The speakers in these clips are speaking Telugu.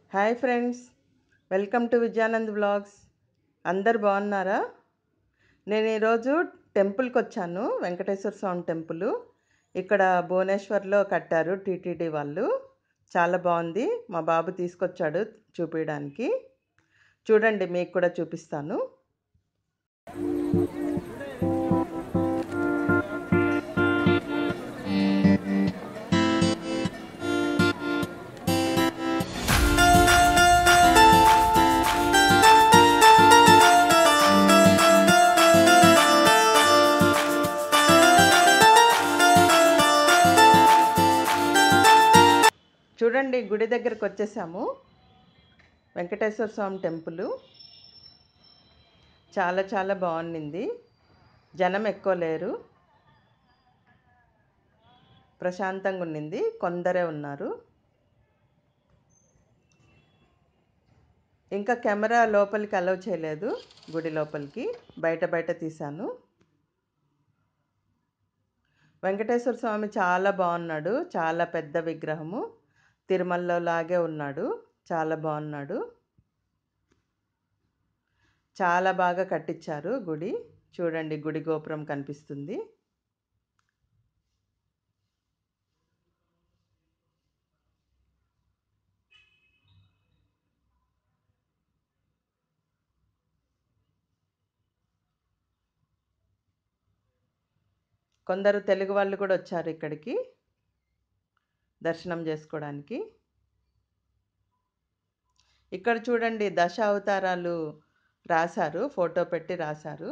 hi friends welcome to Vijayanand vlogs అందరు బాగున్నారా నేను ఈరోజు టెంపుల్కి వచ్చాను వెంకటేశ్వర స్వామి టెంపుల్ ఇక్కడ భువనేశ్వర్లో కట్టారు టీటీడీ వాళ్ళు చాలా బాగుంది మా బాబు తీసుకొచ్చాడు చూపించడానికి చూడండి మీకు కూడా చూపిస్తాను చూడండి గుడి దగ్గరకు వచ్చేసాము వెంకటేశ్వర స్వామి టెంపుల్ చాలా చాలా బాగుండింది జనం ఎక్కువ లేరు ప్రశాంతంగా ఉండింది కొందరే ఉన్నారు ఇంకా కెమెరా లోపలికి అలౌ చేయలేదు గుడి లోపలికి బయట బయట తీశాను వెంకటేశ్వర స్వామి చాలా బాగున్నాడు చాలా పెద్ద విగ్రహము తిరుమలలో లాగే ఉన్నాడు చాలా బాగున్నాడు చాలా బాగా కట్టించారు గుడి చూడండి గుడి గోపురం కనిపిస్తుంది కొందరు తెలుగు వాళ్ళు కూడా వచ్చారు ఇక్కడికి దర్శనం చేసుకోవడానికి ఇక్కడ చూడండి దశ అవతారాలు రాశారు ఫోటో పెట్టి రాశారు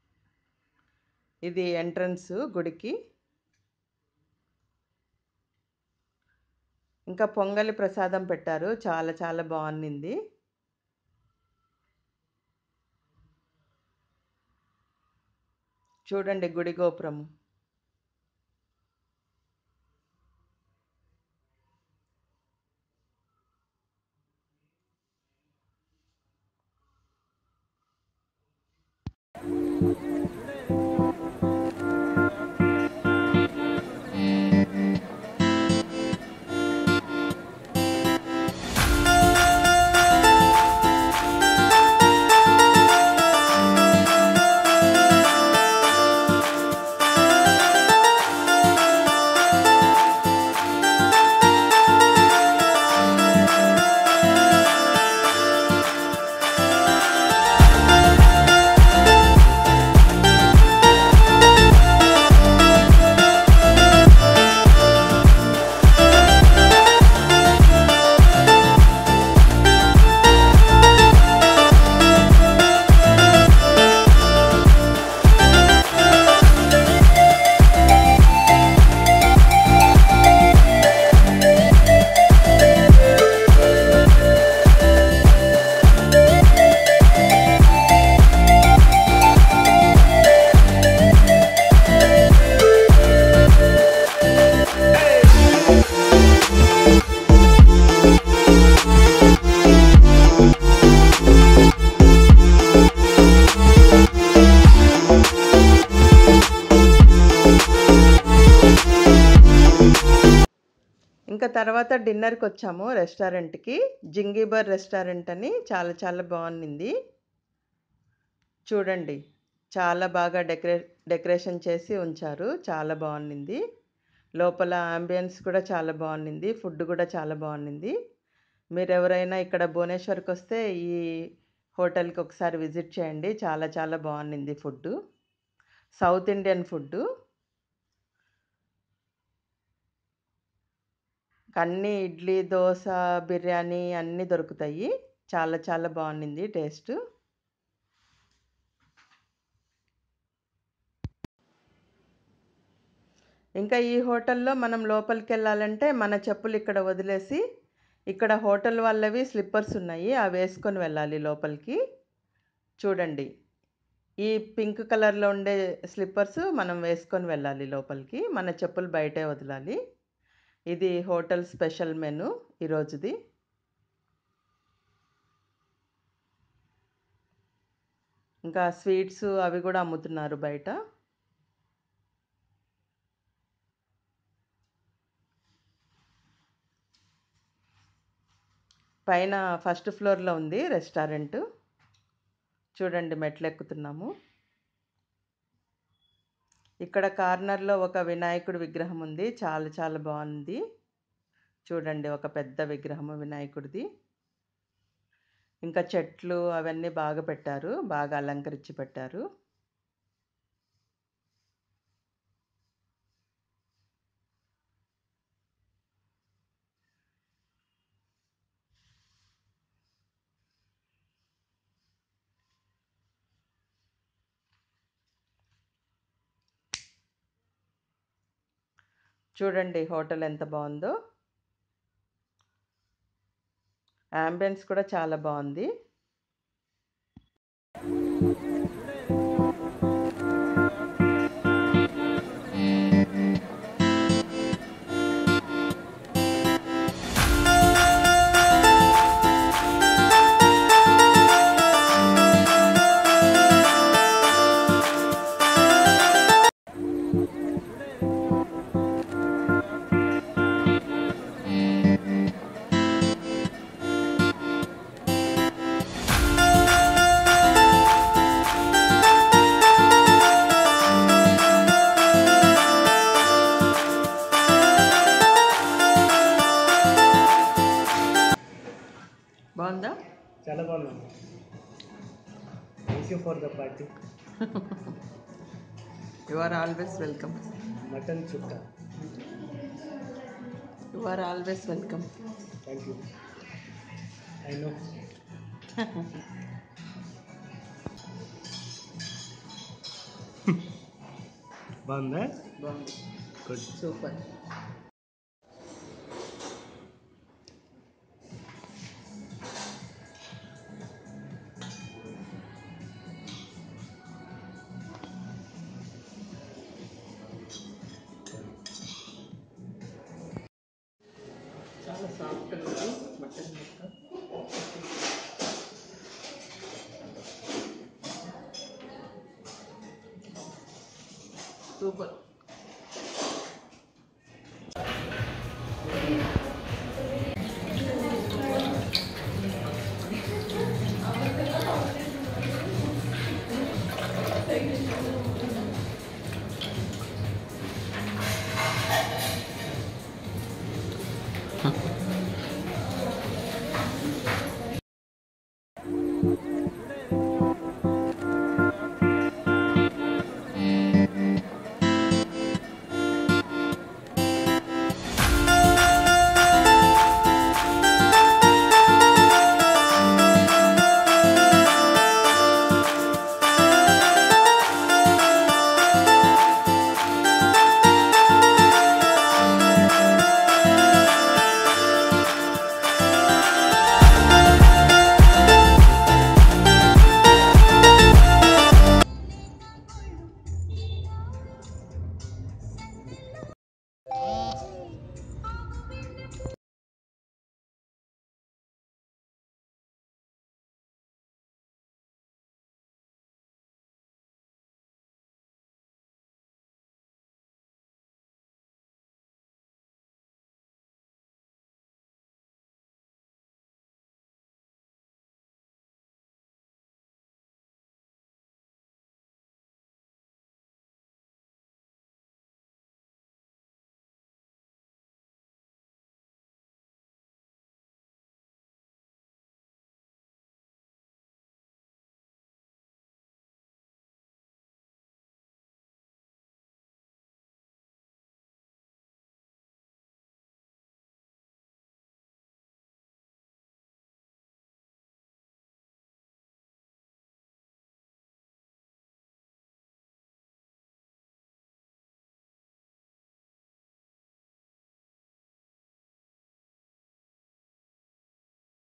ఇది ఎంట్రన్స్ గుడికి ఇంకా పొంగలి ప్రసాదం పెట్టారు చాలా చాలా బాగుంది చూడండి గుడి గోపురము ఇంకా తర్వాత డిన్నర్కి వచ్చాము రెస్టారెంట్కి జింగీబర్ రెస్టారెంట్ అని చాలా చాలా బాగుంది చూడండి చాలా బాగా డెకరే డెకరేషన్ చేసి ఉంచారు చాలా బాగుంది లోపల అంబియన్స్ కూడా చాలా బాగుంది ఫుడ్ కూడా చాలా బాగుంది మీరు ఎవరైనా ఇక్కడ భువనేశ్వర్కి వస్తే ఈ హోటల్కి ఒకసారి విజిట్ చేయండి చాలా చాలా బాగుంది ఫుడ్ సౌత్ ఇండియన్ ఫుడ్డు అన్నీ ఇడ్లీ దోశ బిర్యానీ అన్నీ దొరుకుతాయి చాలా చాలా బాగుంది టేస్ట్ ఇంకా ఈ హోటల్లో మనం లోపలికి వెళ్ళాలంటే మన చెప్పులు ఇక్కడ వదిలేసి ఇక్కడ హోటల్ వాళ్ళవి స్లిప్పర్స్ ఉన్నాయి అవి వేసుకొని వెళ్ళాలి లోపలికి చూడండి ఈ పింక్ కలర్లో ఉండే స్లిప్పర్స్ మనం వేసుకొని వెళ్ళాలి లోపలికి మన చెప్పులు బయటే వదలాలి ఇది హోటల్ స్పెషల్ మెను ఈరోజుది ఇంకా స్వీట్స్ అవి కూడా అమ్ముతున్నారు బయట పైన ఫస్ట్ ఫ్లోర్లో ఉంది రెస్టారెంట్ చూడండి మెట్లు ఎక్కుతున్నాము ఇక్కడ కార్నర్లో ఒక వినాయకుడి విగ్రహం ఉంది చాలా చాలా బాగుంది చూడండి ఒక పెద్ద విగ్రహం వినాయకుడిది ఇంకా చెట్లు అవన్నీ బాగా పెట్టారు బాగా అలంకరించి పెట్టారు చూడండి హోటల్ ఎంత బాగుందో అంబియన్స్ కూడా చాలా బాగుంది బాగుందా చాలా బాగుంది thank you for the party you are always welcome mutton చుక్క you are always welcome thank you I know బాగుందా బాగుంది గుడ్ సూపర్ చాలా సాఫ్ట్గా ఉంది మటన్ ముక్క సూపర్